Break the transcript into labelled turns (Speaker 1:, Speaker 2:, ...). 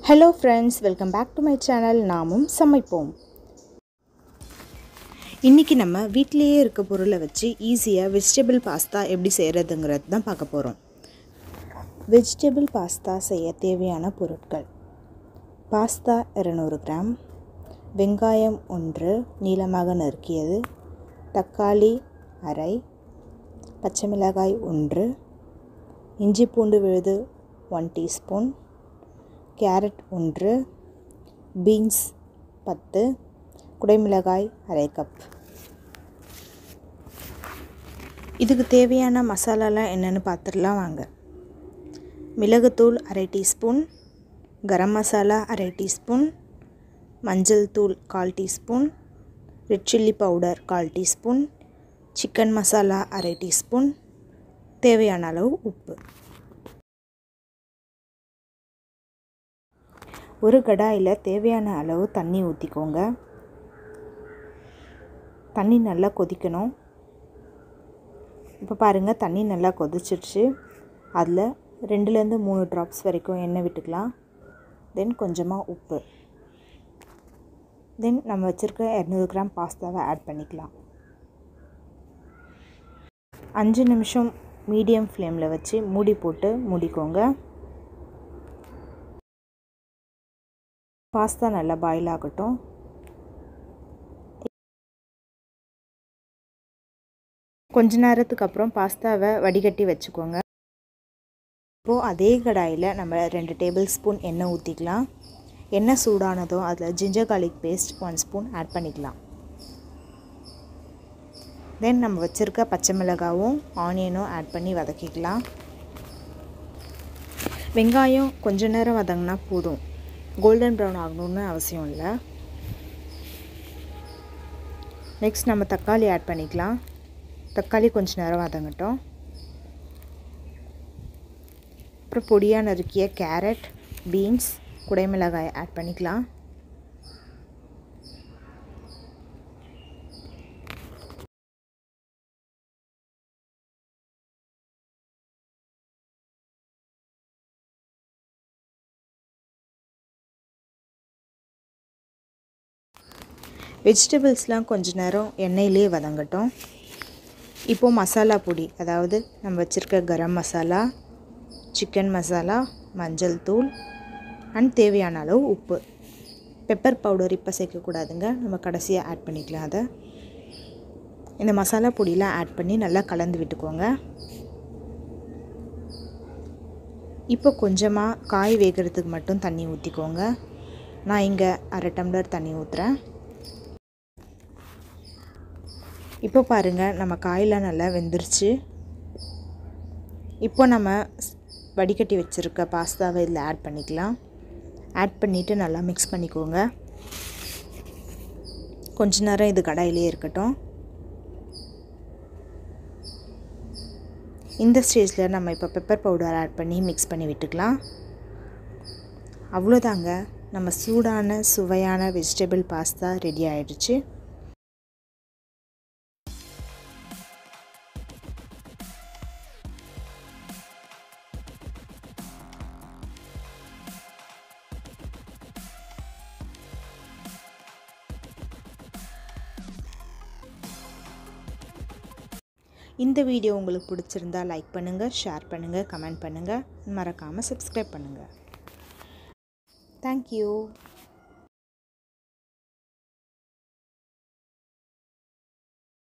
Speaker 1: hello friends welcome back to my channel நாமும் சமைப்போம் இன்றைக்கி நம்ம வீட்டிலேயே இருக்க பொருளை வச்சு ஈஸியாக வெஜிடபிள் பாஸ்தா எப்படி செய்கிறதுங்கிறது தான் பார்க்க போகிறோம் வெஜிடபிள் பாஸ்தா செய்ய தேவையான பொருட்கள் பாஸ்தா இரநூறு கிராம் வெங்காயம் ஒன்று நீளமாக நறுக்கியது தக்காளி அரை பச்சை மிளகாய் ஒன்று இஞ்சி பூண்டு விழுது ஒன் டீஸ்பூன் கேரட் ஒன்று பீன்ஸ் பத்து குடைமிளகாய் அரை கப் இதுக்கு தேவையான மசாலாலாம் என்னென்னு பார்த்துடலாம் வாங்க மிளகுத்தூள் அரை டீஸ்பூன் கரம் மசாலா அரை டீஸ்பூன் மஞ்சள் தூள் கால் டீஸ்பூன் ரெட் சில்லி பவுடர் கால் டீஸ்பூன் சிக்கன் மசாலா அரை டீஸ்பூன் தேவையான அளவு உப்பு ஒரு கடாயில் தேவையான அளவு தண்ணி ஊற்றிக்கோங்க தண்ணி நல்லா கொதிக்கணும் இப்போ பாருங்கள் தண்ணி நல்லா கொதிச்சிடுச்சு அதில் ரெண்டுலேருந்து மூணு ட்ராப்ஸ் வரைக்கும் எண்ணெய் விட்டுக்கலாம் தென் கொஞ்சமாக உப்பு தென் நம்ம வச்சுருக்க இரநூறு கிராம் பாஸ்தாவை ஆட் பண்ணிக்கலாம் அஞ்சு நிமிஷம் மீடியம் ஃப்ளேமில் வச்சு மூடி போட்டு மூடிக்கோங்க பாஸ்தா நல்லா பாயில் ஆகட்டும் கொஞ்ச நேரத்துக்கு அப்புறம் பாஸ்தாவை வடிகட்டி வச்சுக்கோங்க இப்போது அதே கடாயில் நம்ம ரெண்டு டேபிள் ஸ்பூன் எண்ணெய் ஊற்றிக்கலாம் எண்ணெய் சூடானதும் அதில் ginger garlic paste one spoon add பண்ணிக்கலாம் தென் நம்ம வச்சுருக்க பச்சை மிளகாவும் ஆனியனும் ஆட் பண்ணி வதக்கிக்கலாம் வெங்காயம் கொஞ்ச நேரம் வதங்கினா போதும் கோல்டன் ப்ரௌன் ஆகணும்னு அவசியம் இல்லை நெக்ஸ்ட் நம்ம தக்காளி ஆட் பண்ணிக்கலாம் தக்காளி கொஞ்ச நேரம் வதங்கட்டும் அப்புறம் பொடியாக நறுக்கிய கேரட் பீன்ஸ் குடைமிளகாய் ஆட் பண்ணிக்கலாம் வெஜிடபிள்ஸ்லாம் கொஞ்ச நேரம் எண்ணெயிலே வதங்கட்டும் இப்போது மசாலா பொடி அதாவது நம்ம வச்சுருக்க கரம் மசாலா சிக்கன் மசாலா மஞ்சள் தூள் அண்ட் தேவையான அளவு உப்பு பெப்பர் பவுடர் இப்போ சேர்க்கக்கூடாதுங்க நம்ம கடைசியாக ஆட் பண்ணிக்கலாம் அதை இந்த மசாலா பொடியெலாம் ஆட் பண்ணி நல்லா கலந்து விட்டுக்கோங்க இப்போ கொஞ்சமாக காய் வேகிறதுக்கு மட்டும் தண்ணி ஊற்றிக்கோங்க நான் இங்கே அரை டம்ளர் தண்ணி ஊற்றுறேன் இப்போ பாருங்கள் நம்ம காயெலாம் நல்லா வெந்துருச்சு இப்போ நம்ம வடிகட்டி வச்சுருக்க பாஸ்தாவை இதில் ஆட் பண்ணிக்கலாம் ஆட் பண்ணிவிட்டு நல்லா மிக்ஸ் பண்ணிக்கோங்க கொஞ்ச நேரம் இது கடாயிலே இருக்கட்டும் இந்த ஸ்டேஜில் நம்ம இப்போ பெப்பர் பவுடர் ஆட் பண்ணி மிக்ஸ் பண்ணி விட்டுக்கலாம் அவ்வளோதாங்க நம்ம சூடான சுவையான வெஜிடபிள் பாஸ்தா ரெடி ஆகிடுச்சு இந்த வீடியோ உங்களுக்கு பிடிச்சிருந்தா லைக் பண்ணுங்கள் ஷேர் பண்ணுங்கள் கமெண்ட் பண்ணுங்கள் மறக்காமல் சப்ஸ்கிரைப் பண்ணுங்கள் தேங்க்யூ